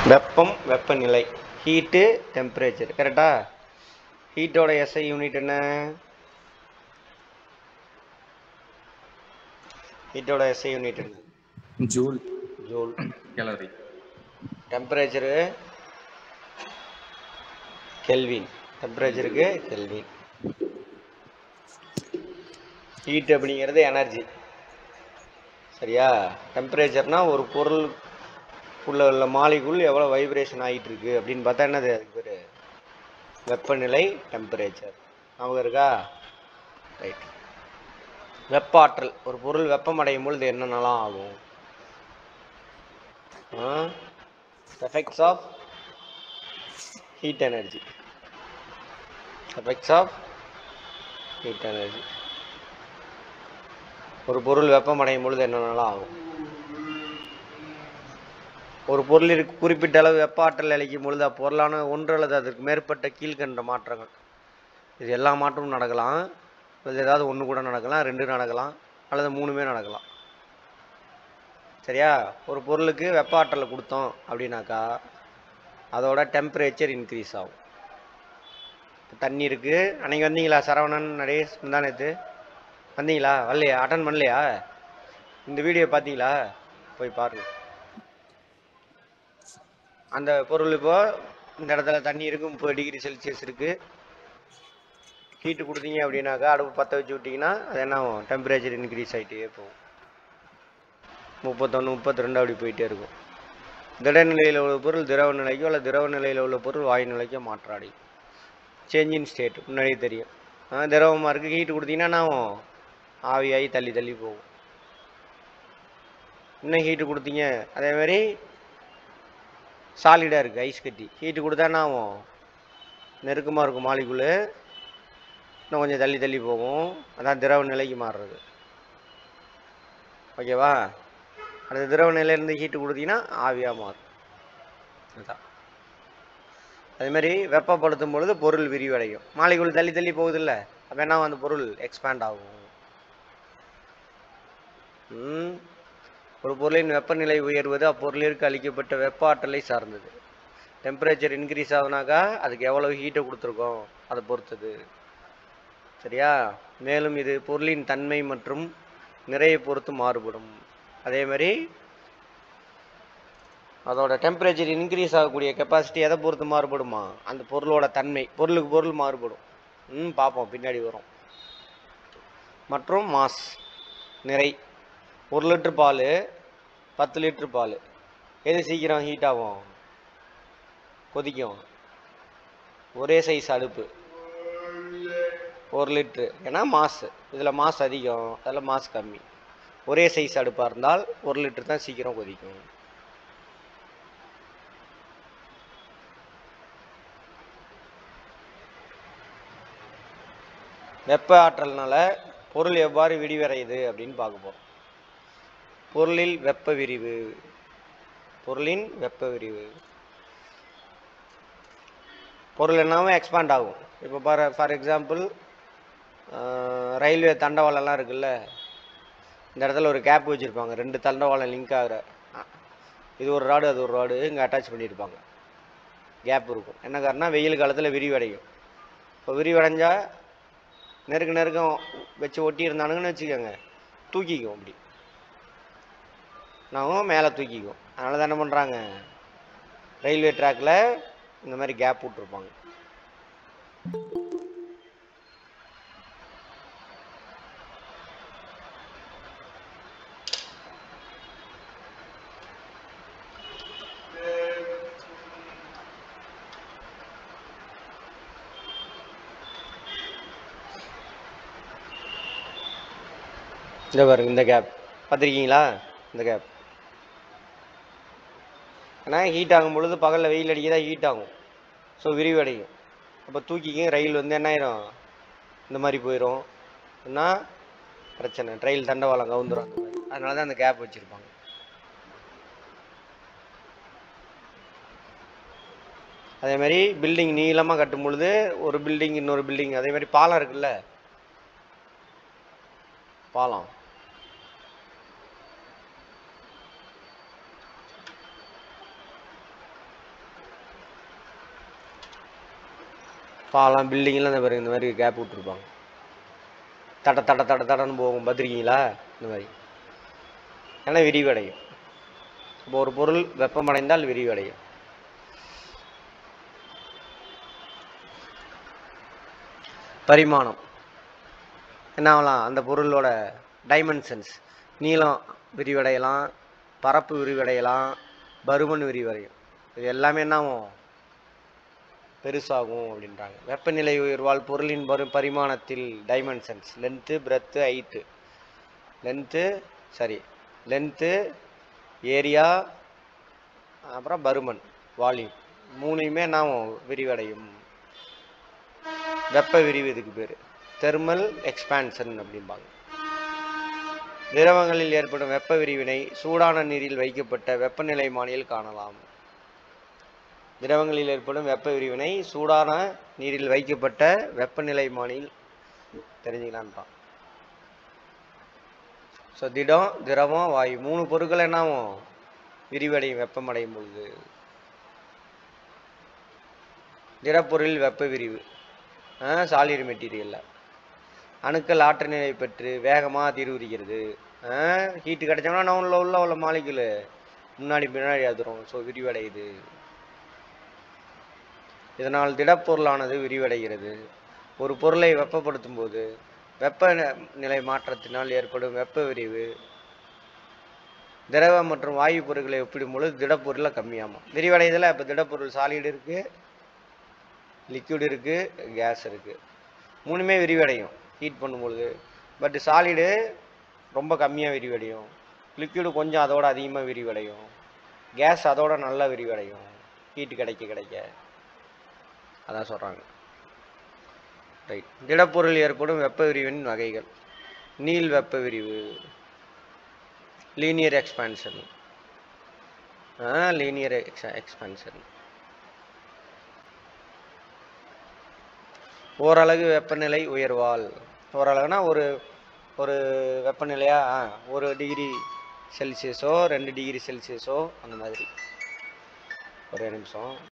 வெப்பம் வெப்பநிலை heat temperature கரெக்டா ஹீட்டோட எஸ்ஐ யூனிட் என்ன ஹீட்டோட எஸ்ஐ யூனிட் என்ன joule joule calorie temperature kelvin டெம்பரேச்சருக்கு கெல்வின் ஹீட் அப்படிங்கிறது எனர்ஜி சரியா டெம்பரேச்சர்னா ஒரு பொருள் உள்ள உள்ள மாலிகுள் எவ்வளோ வைப்ரேஷன் ஆகிட்டு இருக்கு அப்படின்னு பார்த்தா என்னது அதுக்கு பேர் வெப்பநிலை டெம்பரேச்சர் அவங்க இருக்கா ரைட் வெப்ப ஆற்றல் ஒரு பொருள் வெப்பமடையும் பொழுது என்னென்னலாம் ஆகும் effects of heat energy effects of heat energy ஒரு பொருள் வெப்பமடையும் பொழுது என்னென்னலாம் ஆகும் ஒரு பொருளிற்கு குறிப்பிட்ட அளவு வெப்ப ஆற்றல் அளிக்கும் பொழுது அப்பொருளான ஒன்று அல்லது அதற்கு மேற்பட்ட கீழ்கண்ட மாற்றங்கள் இது எல்லா மாற்றமும் நடக்கலாம் அல்லது ஏதாவது ஒன்று கூட நடக்கலாம் ரெண்டு நடக்கலாம் அல்லது மூணுமே நடக்கலாம் சரியா ஒரு பொருளுக்கு வெப்ப ஆற்றலை கொடுத்தோம் அப்படின்னாக்கா அதோட டெம்பரேச்சர் இன்க்ரீஸ் ஆகும் இப்ப தண்ணி இருக்குது அன்னைக்கு வந்தீங்களா சரவணன் நரேஷ் முந்தா நேற்று வந்தீங்களா வரலையா அட்டன் பண்ணலையா இந்த வீடியோ பார்த்தீங்களா போய் பாருங்க அந்த பொருள் இப்போ இந்த இடத்துல தண்ணி இருக்கு முப்பது டிகிரி செல்சியஸ் இருக்கு ஹீட்டு கொடுத்தீங்க அப்படின்னாக்கா அடுப்பு பற்ற வச்சு விட்டிங்கன்னா அது என்ன ஆகும் டெம்பரேச்சர் இன்க்ரீஸ் ஆகிட்டே போகும் முப்பத்தொன்று முப்பத்தி ரெண்டு அப்படி போயிட்டே இருக்கும் திடநிலையில் உள்ள பொருள் திரவ நிலைக்கோ அல்லது திரவ நிலையில் உள்ள பொருள் வாயு நிலைக்கோ மாற்றம் அடையும் சேஞ்ச் இன் ஸ்டேட் முன்னாடியே தெரியும் ஆ திரவமாக இருக்குது ஹீட்டு கொடுத்தீங்கன்னா என்ன ஆகும் ஆவியாகி தள்ளி தள்ளி போகும் இன்னும் ஹீட்டு கொடுத்தீங்க அதே மாதிரி சாலிடாக இருக்குது ஐஸ் கட்டி ஹீட்டு கொடுத்தா என்ன ஆகும் நெருக்கமாக இருக்கும் மாலிக்குள்ளு இன்னும் கொஞ்சம் தள்ளி தள்ளி போகும் அதான் திரவ நிலைக்கு மாறுறது ஓகேவா அடுத்த திரவ நிலையிலேருந்து ஹீட்டு கொடுத்தீங்கன்னா ஆவியாக மாறும் அதுதான் அதே மாதிரி வெப்பப்படுத்தும் பொழுது பொருள் விரிவடையும் மாலிக்குள் தள்ளி தள்ளி போகுதுல்ல அப்போ என்ன ஆகும் அந்த பொருள் எக்ஸ்பேண்ட் ஆகும் ம் ஒரு பொருளின் வெப்பநிலை உயர்வது அப்பொருளிற்கு அளிக்கப்பட்ட வெப்ப ஆற்றலை சார்ந்தது டெம்பரேச்சர் இன்க்ரீஸ் ஆகுனாக்கா அதுக்கு எவ்வளவு ஹீட்டை கொடுத்துருக்கோம் அதை பொறுத்தது சரியா மேலும் இது பொருளின் தன்மை மற்றும் நிறையை பொறுத்து மாறுபடும் அதே மாதிரி அதோட டெம்பரேச்சர் இன்க்ரீஸ் ஆகக்கூடிய கெப்பாசிட்டி எதை பொறுத்து மாறுபடுமா அந்த பொருளோட தன்மை பொருளுக்கு பொருள் மாறுபடும் ம் பார்ப்போம் பின்னாடி வரும் மற்றும் மாஸ் நிறை ஒரு லிட்டர் பால் பத்து லிட்டர் பால் எது சீக்கிரம் ஹீட் ஆகும் கொதிக்கும் ஒரே சைஸ் அடுப்பு ஒரு லிட்ரு ஏன்னா மாஸ் இதில் மாஸ் அதிகம் அதில் மாஸ் கம்மி ஒரே சைஸ் அடுப்பாக இருந்தால் ஒரு லிட்டர் தான் சீக்கிரம் கொதிக்கும் வெப்ப ஆற்றல்னால பொருள் எவ்வாறு விரிவடையுது அப்படின்னு பார்க்க போகிறோம் பொருளில் வெப்ப விரிவு பொருளின் வெப்ப விரிவு பொருள் என்னாவும் எக்ஸ்பாண்ட் ஆகும் இப்போ பாரு ஃபார் எக்ஸாம்பிள் ரயில்வே தண்டவாளம்லாம் இருக்குல்ல இந்த இடத்துல ஒரு கேப் வச்சுருப்பாங்க ரெண்டு தண்டவாளம் லிங்க் ஆகிற அ- இது ஒரு ராடு அது ஒரு ராடு இங்கே அட்டாச் பண்ணியிருப்பாங்க கேப் இருக்கும் என்ன காரணம் வெயில் காலத்தில் விரிவடையும் இப்போ விரிவடைஞ்சா நெருக்க நெருக்கம் வச்சு ஒட்டி இருந்தானுங்கன்னு வச்சுக்கோங்க தூக்கிக்கும் அப்படி நாமும் மேலே தூக்கிக்கும் அதனால தான் என்ன பண்ணுறாங்க ரயில்வே ட்ராக்கில் இந்த மாதிரி கேப் விட்ருப்பாங்க இந்த பாருங்க இந்த கேப் பார்த்துருக்கீங்களா இந்த கேப் ஏன்னா ஹீட் ஆகும் பொழுது பகலில் வெயில் அடிக்கதா ஹீட் ஆகும் ஸோ விரிவடையும் அப்போ தூக்கிக்கும் ரயில் வந்து என்ன ஆயிரும் இந்த மாதிரி போயிடும் என்ன பிரச்சனை ரயில் தண்டவாளம் கவுந்துரும் அந்த மாதிரி அதனால தான் அந்த கேப் வச்சுருப்பாங்க அதே மாதிரி பில்டிங் நீளமாக கட்டும் பொழுது ஒரு பில்டிங் இன்னொரு பில்டிங் அதே மாதிரி பாலம் இருக்குல்ல பாலம் பாலம் பில்டிங்லாம் இந்த மாதிரி இந்த மாதிரி கேப் விட்டுருப்பாங்க தட தட தட தடன்னு போகும் பார்த்துருக்கீங்களா இந்த மாதிரி ஏன்னா விரிவடையும் இப்போ ஒரு பொருள் வெப்பமடைந்தால் விரிவடையும் பரிமாணம் என்ன ஆகலாம் அந்த பொருளோட டைமென்ஷன்ஸ் நீளம் விரிவடையலாம் பரப்பு விரிவடையலாம் பருமன் விரிவடையும் இது எல்லாமே என்ன ஆகும் பெருசாகும் அப்படின்றாங்க வெப்பநிலை உயர்வால் பொருளின் பரு பரிமாணத்தில் dimensions length breadth height length sorry length area அப்புறம் பருமன் வால்யூம் மூணையுமே என்ன ஆகும் விரிவடையும் வெப்ப விரிவு இதுக்கு பேர் தெர்மல் எக்ஸ்பான்ஷன் அப்படிம்பாங்க திரவங்களில் ஏற்படும் வெப்ப விரிவினை சூடான நீரில் வைக்கப்பட்ட வெப்பநிலைமானியில் காணலாம் திரவங்களில் ஏற்படும் வெப்ப விரிவினை சூடான நீரில் வைக்கப்பட்ட வெப்பநிலைமானியில் தெரிஞ்சுக்கலான்றான் ஸோ திடம் திரவம் வாயு மூணு பொருட்கள் என்னாகும் விரிவடையும் வெப்பமடையும் பொழுது திடப்பொருளில் வெப்ப விரிவு சாலிட் மெட்டீரியலில் அணுக்கள் ஆற்றல் நிலை பெற்று வேகமாக தீர்வுரிக்கிறது ஹீட்டு கிடைச்சோம்னா நான் உள்ள உள்ள உள்ள மாலிகுலு முன்னாடி பின்னாடி அதிரும் ஸோ விரிவடையுது இதனால் திடப்பொருளானது விரிவடைகிறது ஒரு பொருளை வெப்பப்படுத்தும் போது வெப்ப நிலை மாற்றத்தினால் ஏற்படும் வெப்ப விரிவு திரவ மற்றும் வாயு பொருட்களை ஒப்பிடும்பொழுது திடப்பொருளில் கம்மியாகும் விரிவடைதல இப்போ திடப்பொருள் சாலிடு இருக்குது லிக்விட் இருக்குது கேஸ் இருக்குது மூணுமே விரிவடையும் ஹீட் பண்ணும்பொழுது பட் சாலிடு ரொம்ப கம்மியாக விரிவடையும் லிக்விடு கொஞ்சம் அதோட அதிகமாக விரிவடையும் கேஸ் அதோட நல்லா விரிவடையும் ஹீட் கிடைக்க கிடைக்க அதான் சொல்கிறாங்க ரைட் திடப்பொருள் ஏற்படும் வெப்ப விரிவின் வகைகள் நீள் வெப்ப விரிவு லீனியர் எக்ஸ்பான்ஷன் லீனியர் எக்ஸ்பான்ஷன் ஓரளவு வெப்பநிலை உயர்வால் ஓரளவுனா ஒரு ஒரு வெப்பநிலையா ஆ, ஒரு டிகிரி செல்சியஸோ ரெண்டு டிகிரி செல்சியஸோ அந்த மாதிரி ஒரே நிமிஷம்